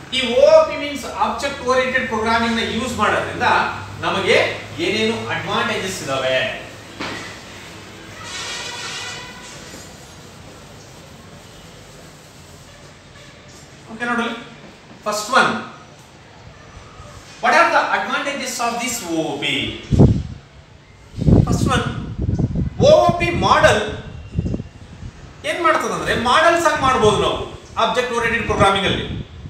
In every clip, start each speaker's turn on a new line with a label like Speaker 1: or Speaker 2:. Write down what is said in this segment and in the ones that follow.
Speaker 1: ಈ O P means object oriented programming ನ use ಮಾಡೋದ್ರಿಂದ ನಮಗೆ ಏನೇನು ಅಡ್ವಾಂಟೇಜಸ್ ಇದಾವೆ ಓಕೆ ನೋಡಲಿ first one what are the advantages of this O P first one O P model ಏನ್ ಮಾಡ್ತದಂದ್ರೆ ಮಾಡೆಲ್ಸ್ ಆಗಿ ಮಾಡ್ಬೋದು ನಾವು ಆಬ್ಜೆಕ್ಟ್ ಓರಿಯೆಂಟೆಡ್ ಪ್ರೋಗ್ರಾಮಿಂಗ್ ಅಲ್ಲಿ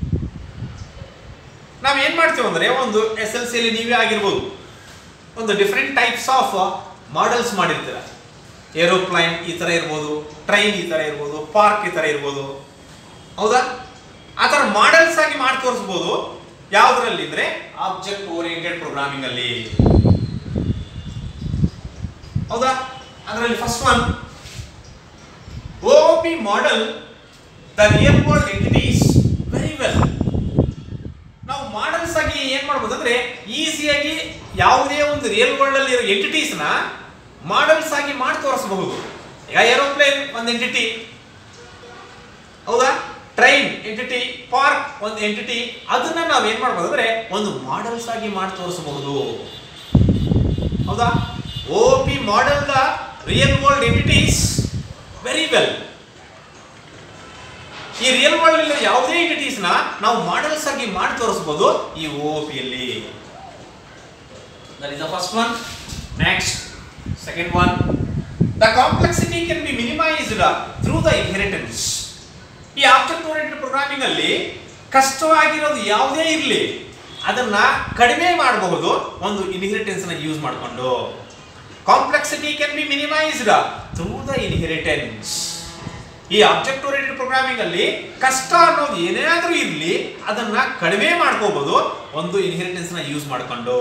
Speaker 1: ನಾವ್ ಏನ್ ಮಾಡ್ತೀವಿ ಅಂದ್ರೆ ಒಂದು ಎಸ್ ಎಲ್ ಸಿ ಅಲ್ಲಿ ನೀವೇ ಆಗಿರ್ಬೋದು ಒಂದು ಡಿಫ್ರೆಂಟ್ ಟೈಪ್ಸ್ ಆಫ್ ಮಾಡೆಲ್ಸ್ ಮಾಡಿರ್ತೀರ ಏರೋಪ್ಲೈನ್ ಈ ತರ ಇರ್ಬೋದು ಟ್ರೈನ್ ಈ ತರ ಇರ್ಬೋದು ಪಾರ್ಕ್ ಈ ತರ ಇರ್ಬೋದು ಹೌದಾ ಆ ಥರ ಮಾಡೆಲ್ಸ್ ಆಗಿ ಮಾಡಿ ತೋರಿಸ್ಬೋದು ಯಾವ್ದ್ರಲ್ಲಿ ಅಂದ್ರೆ ಆಬ್ಜೆಕ್ಟ್ ಓರಿಯೆಂಟೆಡ್ ಪ್ರೋಗ್ರಾಮಿಂಗ್ ಅಲ್ಲಿ ಹೌದಾ ಅದರಲ್ಲಿ first one OOP model the real world entities very well ನಾವು ಮಾಡೆಲ್ಸ್ ಆಗಿ ಏನ್ ಮಾಡ್ಬೋದು ಅಂದ್ರೆ ಈಸಿಯಾಗಿ ಯಾವುದೇ ಒಂದು ರಿಯಲ್ ವರ್ಲ್ಡ್ ಅಲ್ಲಿ ಇರೋ ಎಂಟಿಟೀಸ್ ನ ಮಾಡೆಲ್ಸ್ ಆಗಿ ಮಾಡಿ ತೋರಿಸಬಹುದು ಈಗ ಏರೋಪ್ಲೇನ್ ಒಂದು ಎಂಟಿಟಿ ಹೌದಾ ಟ್ರೈನ್ ಎಂಟಿಟಿ ಪಾರ್ಕ್ ಒಂದು ಎಂಟಿಟಿ ಅದನ್ನ ನಾವು ಏನ್ ಮಾಡ್ಬೋದು ಅಂದ್ರೆ ಒಂದು ಮಾಡೆಲ್ಸ್ ಆಗಿ ಮಾಡಿ ತೋರಿಸಬಹುದು ಹೌದಾ O P model the real world entities very well ಈ ರಿಯಲ್ ವರ್ಲ್ಡ್ ಅಲ್ಲಿ ಯಾವುದೇ ಎಂಟಿಟೀಸ್ ನ ನಾವು ಮಾಡೆಲ್ಸ್ ಆಗಿ ಮಾಡಿ ತೋರಿಸಬಹುದು ಈ ಓ ಪಿ ಅಲ್ಲಿ that is the first one next second one the complexity can be minimised through the inheritance ಈ ಆಬ್ಜೆಕ್ಟ್ ಓರಿಯೆಂಟೆಡ್ ಪ್ರೋಗ್ರಾಮಿಂಗ್ ಅಲ್ಲಿ ಕಷ್ಟವಾಗಿರೋದು ಯಾವುದೇ ಇರಲಿ ಅದನ್ನ ಕಡಿಮೆ ಮಾಡಬಹುದು ಒಂದು ಇನ್ಹೆರಿಟೆನ್ಸ್ ನ ಯೂಸ್ ಮಾಡಿಕೊಂಡು complexity can be minimised through the inheritance ಈ ಆಬ್ಜೆಕ್ಟ್ ಓರಿಯೆಂಟೆಡ್ ಪ್ರೋಗ್ರಾಮಿಂಗ್ ಅಲ್ಲಿ ಕಷ್ಟ ಅನ್ನೋದು ಏನಾದ್ರೂ ಇರಲಿ ಅದನ್ನ ಕಡಿಮೆ ಮಾಡ್ಕೋಬಹುದು ಒಂದು ಇನ್ಹೆರಿಟೆನ್ಸ್ ನ ಯೂಸ್ ಮಾಡಿಕೊಂಡು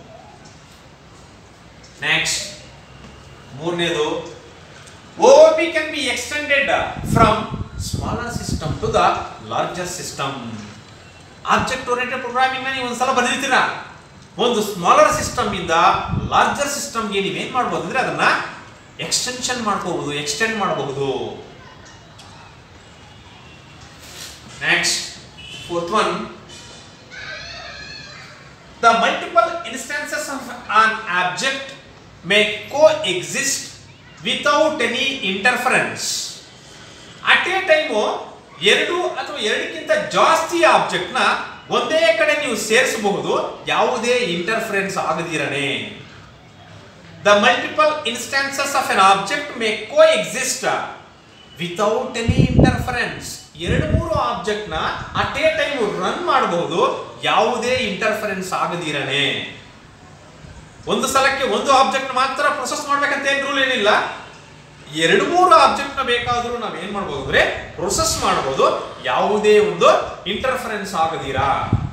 Speaker 1: ನೆಕ್ಸ್ಟ್ ಮೂರನೇದು OOP can be extended from smaller system to the larger system. Object oriented programming ನೀವು ಒಂದ್ಸಲ ಬರೆದಿರ್ತೀರಾ ಒಂದು ಸ್ಮಾಲರ್ ಸಿಸ್ಟಮ್ ಇಂದ ಲಾರ್ಜರ್ ಸಿಸ್ಟಮ್ಗೆ ನೀವೇನ್ ಮಾಡ್ಬೋದು ಅಂದ್ರೆ ಅದನ್ನ ಎಕ್ಸ್ಟೆನ್ಷನ್ ಮಾಡ್ಕೋಬಹುದು ಎಕ್ಸ್ಟೆಂಡ್ ಮಾಡಬಹುದು next fourth one the multiple instances of an object may coexist without any interference at a time ಎರಡು ಅಥವಾ ಎರಡಕ್ಕಿಂತ ಜಾಸ್ತಿ ಆಬ್ಜೆಕ್ಟ್ ನ ಒಂದೇ ಕಡೆ ನೀವು ಸೇರಿಸಬಹುದು ಯಾವುದೇ ಇಂಟರ್ಫರೆನ್ಸ್ ಆಗದಿರನೆ the multiple instances of an object may coexist without any interference ಎರಡು ಮೂರು ಆಬ್ಜೆಕ್ಟ್ ನ ಅಟ್ ಎ ಟೈಮ್ ರನ್ ಮಾಡಬಹುದು ಯಾವುದೇ ಇಂಟರ್ಫರೆನ್ಸ್ ಆಗದಿರನೆ ಒಂದು ಸಲಕ್ಕೆ ಒಂದು ಆಬ್ಜೆಕ್ಟ್ ಮಾತ್ರ ಪ್ರೊಸೆಸ್ ಮಾಡ್ಬೇಕಂತ ಏನು ರೂಲ್ ಏನಿಲ್ಲ ಎರಡು ಮೂರು ಆಬ್ಜೆಕ್ಟ್ ನ ಬೇಕಾದರೂ ನಾವು ಏನ್ ಮಾಡ್ಬೋದು ಅಂದ್ರೆ ಪ್ರೊಸೆಸ್ ಮಾಡಬಹುದು ಯಾವುದೇ ಒಂದು ಇಂಟರ್ಫರೆನ್ಸ್ ಆಗದಿರಾ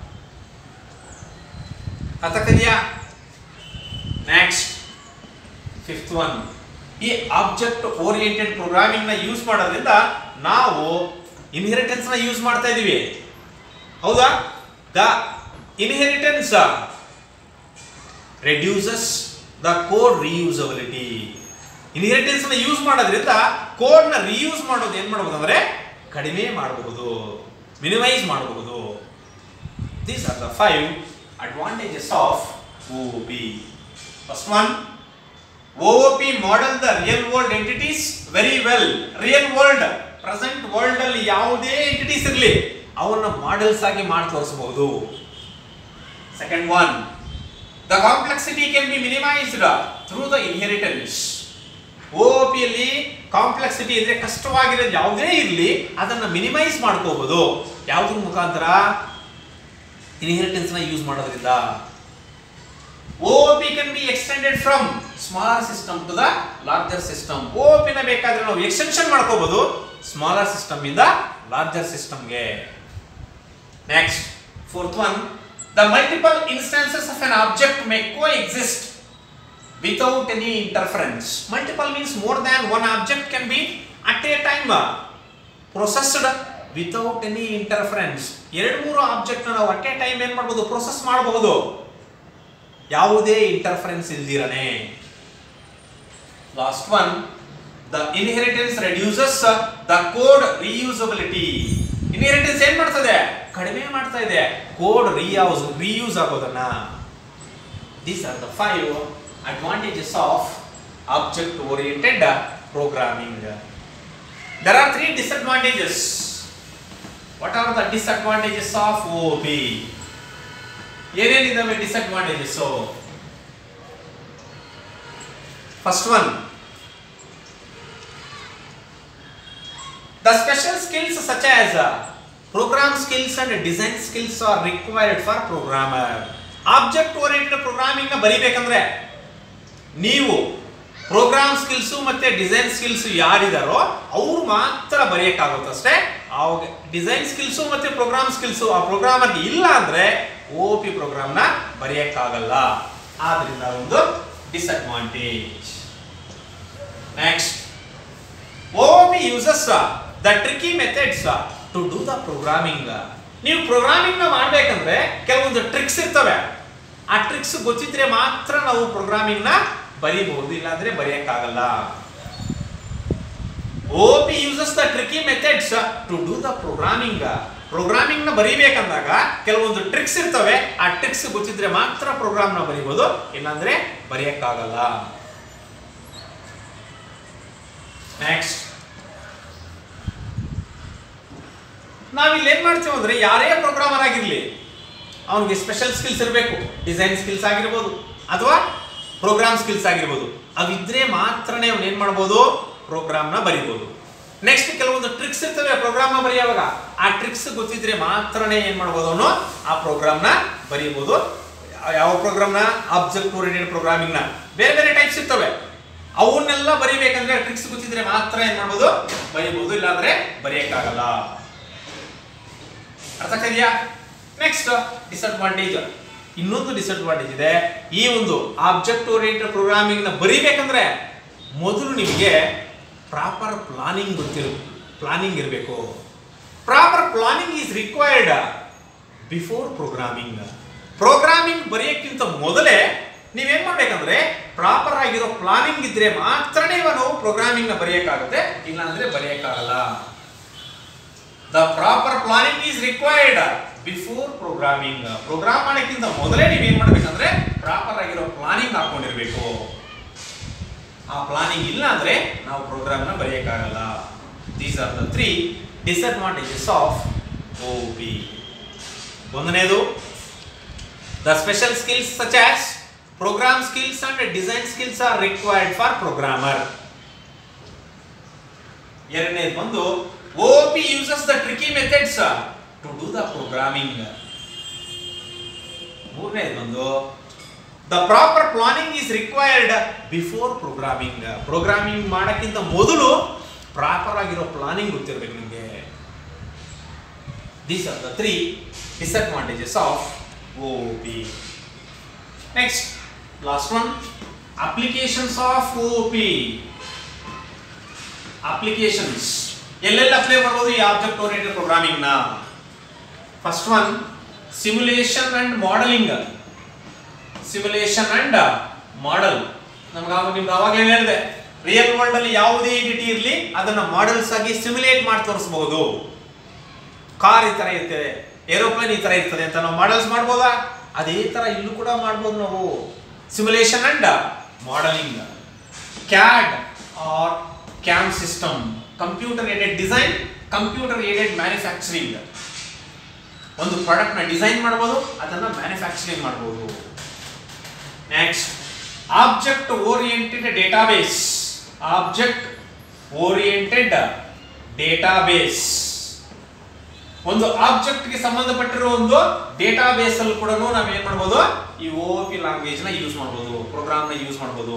Speaker 1: ಅತಕದ್ಯಾ ನೆಕ್ಸ್ಟ್ ಫಿಫ್ತ್ ಒನ್ ಈ ಆಬ್ಜೆಕ್ಟ್ ಓರಿಯೆಂಟೆಡ್ ಪ್ರೋಗ್ರಾಮಿಂಗ್ ನ ಯೂಸ್ ಮಾಡೋದ್ರಿಂದ ನಾವು ಇನ್ಹೆರಿಟೆನ್ಸ್ ನ ಯೂಸ್ ಮಾಡ್ತಾ ಇದೀವಿ ಹೌದಾ the inheritance reduces the code reusability inheritance ನ ಯೂಸ್ ಮಾಡೋದ್ರಿಂದ ಕೋಡ್ ನ ರಿಯೂಸ್ ಮಾಡೋದು ಏನ್ ಮಾಡಬಹುದು ಅಂದ್ರೆ ಕಡಿಮೆ ಮಾಡಬಹುದು ಮಿನಿಮೈಸ್ ಮಾಡಬಹುದು these are the five advantages of O P first one OOP model the real world entities very well. Real world, present world ಅಲ್ಲಿ ಯಾವುದೇ ಎಂಟಿಟೀಸ್ ಇರಲಿ ಅವನ್ನ ಮಾಡೆಲ್ಸ್ ಆಗಿ ಮಾಡಿ ತೋರಿಸಬಹುದು second one the complexity can be minimised through the inheritance OOP ಅಲ್ಲಿ complexity ಅಂದ್ರೆ ಕಷ್ಟವಾಗಿರೋದು ಯಾವುದೇ ಇರಲಿ ಅದನ್ನ ಮಿನಿಮೈಸ್ ಮಾಡ್ಕೋಬಹುದು ಯಾವುದ್ರ ಮುಖಾಂತರ ಇನ್ಹೆರಿಟೆನ್ಸ್ ನ ಯೂಸ್ ಮಾಡೋದ್ರಿಂದ OOP can be extended from smaller system to the larger system. OOP ನ ಬೇಕಾದ್ರೆ ನಾವು ಎಕ್ಸ್ಟೆನ್ಷನ್ ಮಾಡ್ಕೋಬಹುದು ಸ್ಮಾಲರ್ ಸಿಸ್ಟಮ್ ಇಂದ ಲಾರ್ಜರ್ ಸಿಸ್ಟಮ್ಗೆ next fourth one the multiple instances of an object may coexist without any interference multiple means more than one object can be at a time processed without any interference ಎರಡು ಮೂರು object ನಾವು at a time ಏನ್ ಮಾಡಬಹುದು process ಮಾಡಬಹುದು ಯಾವುದೇ interference ಇಲ್ದಿರನೆ last one the inheritance reduces the code reusability inheritance ಏನ್ ಮಾಡ್ತದೆ ಕಡಿಮೆ ಮಾಡ್ತಾ ಇದೆ ಕೋಡ್ ರೀಯೂಸ್ ರೀಯೂಸ್ ಆಗೋದನ್ನ these are the five advantages of object oriented programming there are three disadvantages what are the disadvantages of O B ಏನೇನಿದಾವೆ disadvantages first one The special skills such as uh, program skills and design skills are required for programmer. Object oriented programming ನ ಬರಿಬೇಕಂದ್ರೆ ನೀವು program skills ಮತ್ತೆ design skills ಯಾರಿದಾರೋ ಅವ್ರು ಮಾತ್ರ ಬರೆಯಕ್ಕಾಗುತ್ತೆ ಅಷ್ಟೇ ಅವಾಗ ಡಿಸೈನ್ ಸ್ಕಿಲ್ಸು ಮತ್ತೆ ಪ್ರೋಗ್ರಾಮ್ ಸ್ಕಿಲ್ಸು ಆ ಪ್ರೋಗ್ರಾಮರ್ಗೆ ಇಲ್ಲ ಅಂದ್ರೆ ಓ ಪಿ ಪ್ರೋಗ್ರಾಮ್ನ ಬರೆಯಕ್ಕಾಗಲ್ಲ ಆದ್ರಿಂದ ಒಂದು disadvantage next OOP uses uh, the tricky methods uh, to do the programming. ನೀವು ಪ್ರೋಗ್ರಾಮಿಂಗ್ ನ ಮಾಡ್ಬೇಕಂದ್ರೆ ಕೆಲವೊಂದು ಟ್ರಿಕ್ಸ್ ಇರ್ತವೆ ಆ ಟ್ರಿಕ್ಸ್ ಗೊತ್ತಿದ್ರೆ ಮಾತ್ರ ನಾವು ಪ್ರೋಗ್ರಾಮಿಂಗ್ ನ ಬರೀಬಹುದು ಇಲ್ಲಾಂದ್ರೆ ಬರೆಯಕ್ಕಾಗಲ್ಲ OOP uses the tricky methods uh, to do the programming. Programming ನ ಬರೀಬೇಕಂದಾಗ ಕೆಲವೊಂದು ಟ್ರಿಕ್ಸ್ ಇರ್ತವೆ ಆ ಟ್ರಿಕ್ಸ್ ಗೊತ್ತಿದ್ರೆ ಮಾತ್ರ ಪ್ರೋಗ್ರಾಮ್ ನ ಬರೀಬಹುದು ಇಲ್ಲಾಂದ್ರೆ ಬರೆಯಕ್ಕಾಗಲ್ಲ ನೆಕ್ಸ್ಟ್ ನಾವಿಲ್ಲಿ ಏನ್ ಮಾಡ್ತೀವಿ ಅಂದ್ರೆ ಯಾರೇ ಪ್ರೋಗ್ರಾಮರ್ ಆಗಿರ್ಲಿ ಅವನಿಗೆ ಸ್ಪೆಷಲ್ ಸ್ಕಿಲ್ಸ್ ಇರಬೇಕು ಡಿಸೈನ್ ಸ್ಕಿಲ್ಸ್ ಆಗಿರ್ಬೋದು ಅಥವಾ ಪ್ರೋಗ್ರಾಮ್ ಸ್ಕಿಲ್ಸ್ ಆಗಿರ್ಬೋದು ಅವಿದ್ರೆ ಮಾತ್ರನೇ ಅವ್ನು ಏನ್ ಮಾಡ್ಬೋದು ಪ್ರೋಗ್ರಾಮ್ನ ಬರಿಬೋದು ನೆಕ್ಸ್ಟ್ ಕೆಲವೊಂದು ಟ್ರಿಕ್ಸ್ ಇರ್ತವೆ ಪ್ರೋಗ್ರಾಮ್ ಬರೆಯುವಾಗ ಆ ಟ್ರಿಕ್ಸ್ ಗೊತ್ತಿದ್ರೆ ಮಾತ್ರನೇ ಏನ್ ಮಾಡ್ಬೋದು ಅವನು ಆ ಪ್ರೋಗ್ರಾಮ್ನ ಬರೀಬಹುದು ಯಾವ ಪ್ರೋಗ್ರಾಮ್ನ ಆಬ್ಜೆಕ್ಟ್ ಓರಿಯೆಂಟೆಡ್ ಪ್ರೋಗ್ರಾಮಿಂಗ್ ನ ಬೇರೆ ಬೇರೆ ಟೈಪ್ಸ್ ಇರ್ತವೆ ಅವನ್ನೆಲ್ಲ ಬರಿಬೇಕಂದ್ರೆ ಟ್ರಿಕ್ಸ್ ಗೊತ್ತಿದ್ರೆ ಮಾತ್ರ ಏನ್ ಮಾಡ್ಬೋದು ಬರಿಬಹುದು ಇಲ್ಲಾಂದ್ರೆ ಬರೆಯಕ್ಕಾಗಲ್ಲ ಅರ್ಥ ಆಗ್ತಿದ್ಯಾ ನೆಕ್ಸ್ಟ್ ಡಿಸ್ಅಡ್ವಾಂಟೇಜ್ ಇನ್ನೊಂದು ಡಿಸ್ಅಡ್ವಾಂಟೇಜ್ ಇದೆ ಈ ಒಂದು ಆಬ್ಜೆಕ್ಟ್ ಓರಿಯೆಂಟೆಡ್ ಪ್ರೋಗ್ರಾಮಿಂಗ್ ನ ಬರಿಬೇಕಂದ್ರೆ ಮೊದಲು ನಿಮಗೆ ಪ್ರಾಪರ್ ಪ್ಲಾನಿಂಗ್ ಗೊತ್ತಿರು ಪ್ಲಾನಿಂಗ್ ಇರಬೇಕು proper planning is required before programming programming ಬರೆಯೋಕ್ಕಿಂತ ಮೊದಲೇ ನೀವೇನ್ ಮಾಡ್ಬೇಕಂದ್ರೆ ಪ್ರಾಪರ್ ಆಗಿರೋ ಪ್ಲಾನಿಂಗ್ ಇದ್ರೆ ಮಾತ್ರನೇ ನಾವು ಪ್ರೋಗ್ರಾಮಿಂಗ್ ನ ಬರೆಯಕ್ಕಾಗುತ್ತೆ ಇಲ್ಲ ಅಂದ್ರೆ ಬರೆಯಕ್ಕಾಗಲ್ಲ the proper planning is required before programming program ಮಾಡೋಕ್ಕಿಂತ ಮೊದಲೇ ನೀವು ಏನ್ ಮಾಡ್ಬೇಕಂದ್ರೆ ಪ್ರಾಪರ್ ಆಗಿರೋ ಪ್ಲಾನಿಂಗ್ ಹಾಕೊಂಡಿರ್ಬೇಕು ಆ ಪ್ಲಾನಿಂಗ್ ಇಲ್ಲ ಅಂದ್ರೆ ನಾವು ಪ್ರೋಗ್ರಾಮ್ ನ ಬರೆಯಕ್ಕಾಗಲ್ಲ these are the three disadvantages of O P ಒಂದನೇದು the special skills such as program skills and design skills are required for programmer ಎರಡನೇದು ಬಂದು OOP uses the tricky methods uh, to do the programming. ಮೂರನೇದು ಬಂದು the proper planning is required before programming programming ಮಾಡಕ್ಕಿಂತ ಮೊದಲು proper ಆಗಿರೋ planning ಗೊತ್ತಿರಬೇಕು ನಿಮಗೆ these are the three disadvantages of O P next last one applications of O P applications ಎಲ್ಲೆಲ್ಲ apply ಮಾಡ್ಬೋದು ಈ ಆಬ್ಜೆಕ್ಟ್ ಓರಿಯೆಂಟೆಡ್ ಪ್ರೋಗ್ರಾಮಿಂಗ್ ನ first one simulation and modelling simulation and model ನಮ್ಗೆ ಅವಾಗ ನಿಮ್ಗೆ ಅವಾಗ ಏನ್ ಹೇಳಿದೆ ರಿಯಲ್ ವರ್ಲ್ಡ್ ಅಲ್ಲಿ ಯಾವುದೇ ಎಂಟಿಟಿ ಇರಲಿ ಅದನ್ನ ಮಾಡೆಲ್ಸ್ ಆಗಿ ಸಿಮ್ಯುಲೇಟ್ ಮಾಡಿ ತೋರಿಸಬಹುದು ಕಾರ್ ಈ ತರ ಇರ್ತದೆ ಏರೋಪ್ಲೇನ್ ಈ ತರ ಇರ್ತದೆ ಅಂತ ನಾವು ಮಾಡೆಲ್ಸ್ ಮಾಡ್ಬೋದಾ ಅದೇ ತರ ಇಲ್ಲೂ ಕೂಡ ಮಾಡ್ಬೋದು ನಾವು simulation and modelling CAD or CAM system computer aided design computer aided manufacturing ಒಂದು ಪ್ರಾಡಕ್ಟ್ ನ ಡಿಸೈನ್ ಮಾಡಬಹುದು ಅದನ್ನ ಮ್ಯಾನುಫ್ಯಾಕ್ಚರಿಂಗ್ ಮಾಡಬಹುದು next object oriented database object oriented database ಒಂದು ಆಬ್ಜೆಕ್ಟ್ ಗೆ ಸಂಬಂಧಪಟ್ಟಿರೋ ಒಂದು ಡೇಟಾಬೇಸ್ ಅಲ್ಲಿ ಕೂಡ ನಾವ್ ಏನ್ ಮಾಡ್ಬೋದು ಈ ಓ ಪಿ ಲ್ಯಾಂಗ್ವೇಜ್ ನ ಯೂಸ್ ಮಾಡ್ಬೋದು ಪ್ರೋಗ್ರಾಮ್ ನ ಯೂಸ್ ಮಾಡ್ಬೋದು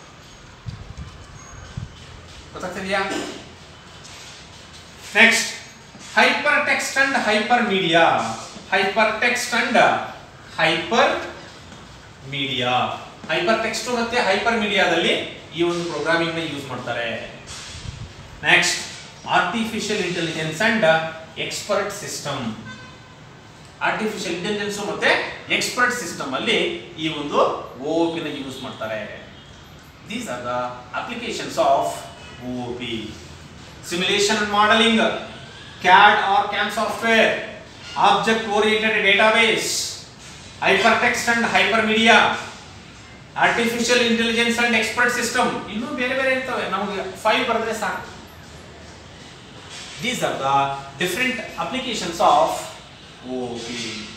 Speaker 1: ಗೊತ್ತಾಗ್ತಿದ್ಯಾ next hyper text and hyper media hyper text and hyper media hyper text ಮತ್ತೆ ಹೈಪರ್ ಮೀಡಿಯಾದಲ್ಲಿ ಈ ಒಂದು ಪ್ರೋಗ್ರಾಮಿಂಗ್ ನ ಯೂಸ್ ಮಾಡ್ತಾರೆ next artificial intelligence and expert system artificial intelligence ಮತ್ತೆ ಎಕ್ಸ್ಪರ್ಟ್ ಸಿಸ್ಟಮ್ ಅಲ್ಲಿ ಈ ಒಂದು OOP ನ ಯೂಸ್ ಮಾಡ್ತಾರೆ these are the applications of OOP simulation and modelling CAD or CAM software object oriented database hyper text and hyper media artificial intelligence and expert system ಇನ್ನೂ ಬೇರೆ ಬೇರೆ ಇರ್ತವೆ ನಮಗೆ ಫೈವ್ ಬರೆದ್ರೆ ಸಾಕು these are the different applications of O P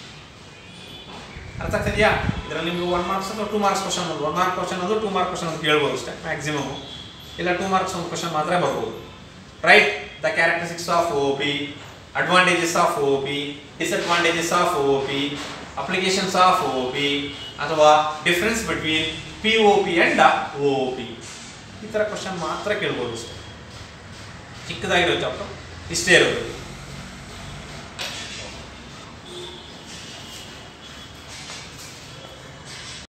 Speaker 1: ಅರ್ಥ ಆಗ್ತಿದೆಯಾ ಇದರಲ್ಲಿ ನಿಮ್ಗೆ ಒನ್ ಮಾರ್ಕ್ಸ್ ಅಥವಾ ಟೂ ಮಾರ್ಕ್ಸ್ ಕ್ವಶನ್ ಒಂದು ಒನ್ ಮಾರ್ಕ್ ಕ್ವಶನ್ ಒಂದು ಟೂ ಮಾರ್ಕ್ ಕ್ವಶನ್ ಅಂತ ಕೇಳ್ಬೋದು ಅಷ್ಟೇ ಮ್ಯಾಕ್ಸಿಮಮ್ ಇಲ್ಲ ಟೂ ಮಾರ್ಕ್ಸ್ ಒಂದು ಕ್ವಶನ್ ಮಾತ್ರ ಬರ್ಬೋದು write the characteristics of O P advantages of O P disadvantages of O P applications of O P ಅಥವಾ difference between P O P and O P ಈ ಥರ ಕ್ವಶನ್ ಮಾತ್ರ ಕೇಳ್ಬೋದು ಅಷ್ಟೇ ಚಿಕ್ಕದಾಗಿರೋ ಚಾಪ್ಟರ್ ಇಷ್ಟೇ ಇರೋದು